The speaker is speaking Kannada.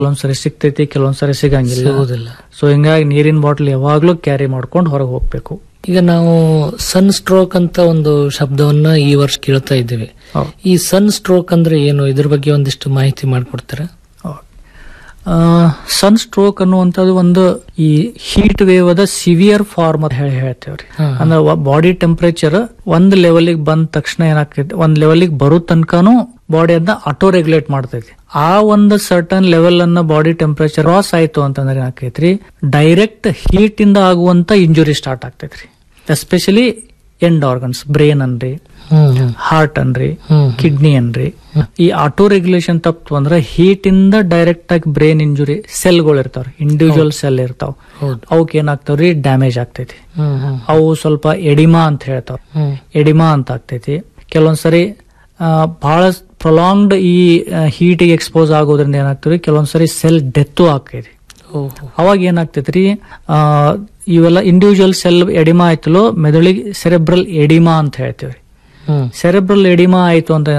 ಕೆಲವೊಂದ್ಸರಿ ಸಿಗ್ತೈತಿ ಕೆಲವೊಂದ್ಸರಿ ಸಿಗಂಗಿಲ್ಲ ಸಿಗುವುದಿಲ್ಲ ಸೊ ಹಿಂಗಾಗಿ ನೀರಿನ ಬಾಟ್ಲ್ ಯಾವಾಗ್ಲೂ ಕ್ಯಾರಿ ಮಾಡ್ಕೊಂಡು ಹೊರಗೆ ಹೋಗ್ಬೇಕು ಈಗ ನಾವು ಸನ್ ಸ್ಟ್ರೋಕ್ ಅಂತ ಒಂದು ಶಬ್ದವನ್ನ ಈ ವರ್ಷ ಕೇಳ್ತಾ ಇದ್ದೇವೆ ಹೌದು. ಈ ಸನ್ ಸ್ಟ್ರೋಕ್ ಅಂದ್ರೆ ಏನು ಇದ್ರ ಬಗ್ಗೆ ಒಂದಿಷ್ಟು ಮಾಹಿತಿ ಮಾಡಿಕೊಡ್ತೀರಾ ಸನ್ ಸ್ಟ್ರೋಕ್ ಅನ್ನುವಂಥದ್ದು ಒಂದು ಈ ಹೀಟ್ ವೇವ್ ಅದ ಸಿವಿಯರ್ ಫಾರ್ಮ್ ಅಂತ ಹೇಳಿ ಹೇಳ್ತೇವ್ರಿ ಹಾ. ಅಂದ್ರೆ ಬಾಡಿ ಟೆಂಪರೇಚರ್ ಒಂದ್ ಲೆವೆಲ್ಗೆ ಬಂದ ತಕ್ಷಣ ಏನಾಗ್ತೈತಿ ಒಂದ್ ಲೆವೆಲ್ಗೆ ಬರೋ ತನಕನೂ ಬಾಡಿ ಅದನ್ನ ಆಟೋ ರೆಗ್ಯುಲೇಟ್ ಮಾಡ್ತೈತಿ ಆ ಒಂದು ಸರ್ಟನ್ ಲೆವೆಲ್ ಅನ್ನ ಬಾಡಿ ಟೆಂಪರೇಚರ್ ರಾಸ್ ಆಯ್ತು ಅಂತಂದ್ರೆ ಏನಾಕೈತ್ರಿ ಡೈರೆಕ್ಟ್ ಹೀಟ್ ಇಂದ ಆಗುವಂತ ಇಂಜುರಿ ಸ್ಟಾರ್ಟ್ ಆಗ್ತೈತ್ರಿ ಎಸ್ಪೆಷಲಿ ಎಂಡ್ ಆರ್ಗನ್ಸ್ ಬ್ರೇನ್ ಅನ್ರಿ ಹ್ಮ್ ಹ್ಮ್ ಹಾರ್ಟ್ ಅನ್ರಿ ಹ್ಮ್ ಕಿಡ್ನಿ ಅನ್ರಿ ಈ ಆಟೋ ರೆಗ್ಯುಲೇಷನ್ ತಪ್ಪು ಅಂದ್ರೆ ಹೀಟ್ ಇಂದ ಡೈರೆಕ್ಟ್ ಆಗಿ ಬ್ರೈನ್ ಇಂಜುರಿ ಸೆಲ್ಗಳು ಇರ್ತಾವ್ರಿ ಇಂಡಿವಿಜುವಲ್ ಸೆಲ್ ಇರ್ತಾವ ಹೌದು ಅವಕ್ಕೆ ಏನಾಗ್ತಾವ್ರಿ ಡ್ಯಾಮೇಜ್ ಆಗ್ತೈತಿ ಹ್ಮ್ ಹ್ಮ್ ಅವು ಸ್ವಲ್ಪ ಎಡಿಮಾ ಅಂತ ಹೇಳ್ತಾವ ಹ್ಮ್ ಎಡಿಮಾ ಅಂತ ಆಗ್ತೈತಿ ಕೆಲವೊಂದ್ಸರಿ ಆ, ಬಹಳ ಪ್ರೊಲಾಂಗ್ಡ್ ಈ ಹೀಟಿಗೆ ಎಕ್ಸ್ಪೋಸ್ ಆಗೋದ್ರಿಂದ ಏನಾಗ್ತದೆ ಕೆಲವೊಂದ್ಸರಿ ಸೆಲ್ ಡೆತ್ತು ಆಗ್ತೈತಿ ಓಹೋ ಅವಾಗ ಏನಾಗ್ತೈತ್ರಿ ಆ, ಇವೆಲ್ಲ ಇಂಡಿವಿಜುವಲ್ ಸೆಲ್ ಎಡಿಮಾ ಆಯ್ತಲೋ ಮೆದುಳಿಗೆ ಸೆರೆಬ್ರಲ್ ಎಡಿಮಾ ಅಂತ ಹೇಳ್ತೀವಿ ಹ್ಮ್ ಸೆರೆಬ್ರಲ್ ಎಡಿಮಾ ಆಯ್ತು ಅಂತ